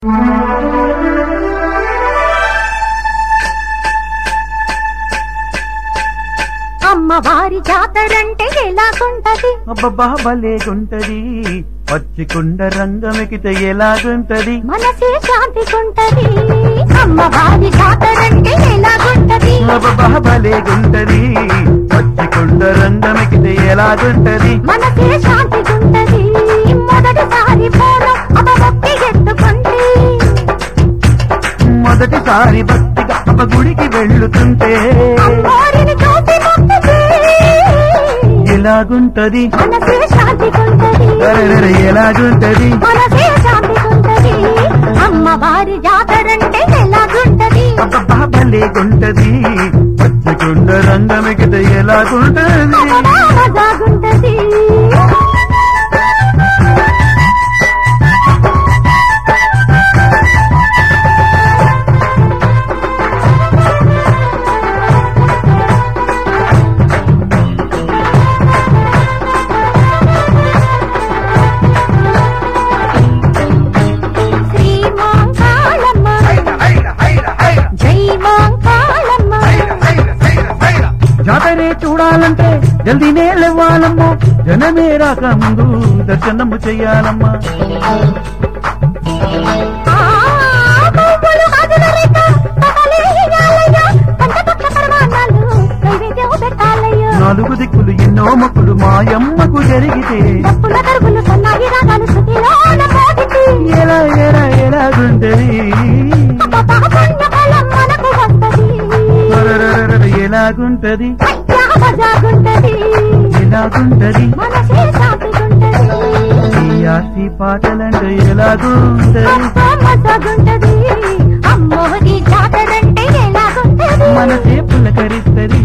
అమ్మవారి జాతరంటే ఎలాగుంటది అబ్బబ్బా భలేగుంటది పచ్చికుండ రంగమెకితే ఎలాగుంటది మనసే శాంతికుంటది అమ్మవారి జాతరంటే ఎలాగుంటది అబ్బబ్బా భలేగుంటది పచ్చికుండ రంగమెకితే ఎలాగుంటది మనసే శాంతికుంటది మొదటిసారి పోలం అపభక్తి ఎత్తుకుంటే మొదటిసారి భక్తిగా అబ్బ గుడికి వెళ్ళుతుంటే అమ్మవారిని చూసి మొక్కుతే ఎలాగుంటది మనసే శాంతికుంటది అరెరెరె, ఎలాగుంటది మనసే శాంతికుంటది అమ్మవారి జాతరంటే ఎలాగుంటది అబ్బబ్బా భలేగుంటది పచ్చికుండ రంగమెకితే ఎలాగుంటది మజాగుంటది శ్రీ మాంకాళమ్మ జై మాంకాళమ్మ జాతరే చూడాలంటే జల్దీనే లేవాలమ్మో జనమే రాక ముందు దర్శనము చెయ్యాలమ్మా ఆ పువ్వులు గాజుల రేఖ, పగలే ఇయ్యాలయ్య, పంచపక్ష పరమాన్నాలు నైవేద్యం పెట్టాలయ్య. నాలుగు దిక్కులు ఎన్నో మొక్కులు మాయమ్మకు జరిగితే డప్పుల దరువులు సన్నాయి రాగాలు శృతిలోన మోగితే, ఎలా ఎలా ఎలాగుంటది అబ్బబ్బా పుణ్యఫలం మనకు వస్తది. అరెరెరెరె, ఎలాగుంటది అయ్యా మజాగుంటది, ఎలాగుంటది మనసే శాంతిగుంటది. ఈ ఆర్తి పాటలంటే ఎలాగుంటది అబ్బా మజాగుంటది, అమ్మోరి జాతరంటే ఎలాగుంటది మనసే పులకరిస్తది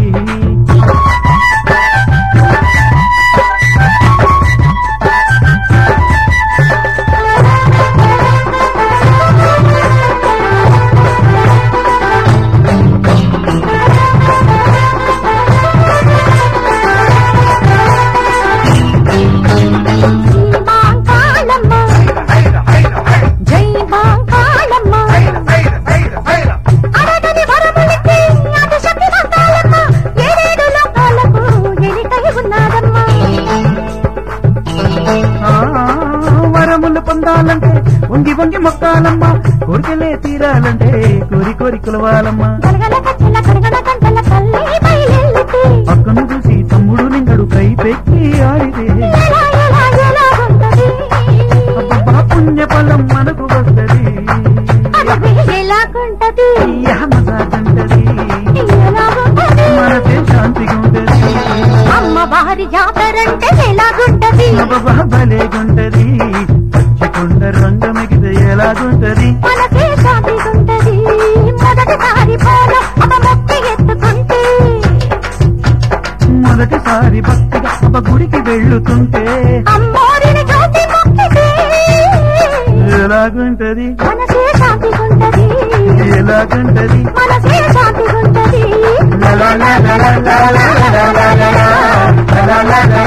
మాంకాళమ్మ జై మాంకాళమ్మ అడగని వరములిచ్చి అతి శక్తివంతాలమ్మ ఏడేడు లోకాలకు ఎలికై ఉన్నాదమ్మ ఆ, వరములు పొందాలంటే వంగి వంగి మొక్కాలమ్మా కోరికలే తీరాలంటే కోరి కోరి కొలవాలమ్మా గలగల కచ్చల కరగల కంటల తల్లి బయలెల్లితే పక్కను చూసి తమ్ముడు నింగడు కై పెట్టి ఆడితే ఎలా ఎలా ఎలా ఉంటది అబ్బబ్బా పుణ్య ఫలం మనకు వస్తది అరవై ఎలాగుంటది మసాగంటది ఎలాగుంటది మనసే శాంతిగా ఉంటది అమ్మవారి జాతరంటే ఎలాగుంటది అబ్బబ్బా భలేగుంటది పచ్చికొండ రంగమిగితే ఎలాగుంటది మనసే శాంతిగుంటది మొదటిసారి పోలం అపభక్తి ఎత్తుకుంటే మొదటిసారి భక్తిగా అబ్బ గుడికి వెళ్ళుతుంటే అమ్మోరిని చూసి మొక్కితే ఎలాగుంటది మనసే శాంతిగుంటది ఎలాగుంటది మనసే శాంతిగుంటది la la la la la la la la la la la la la la la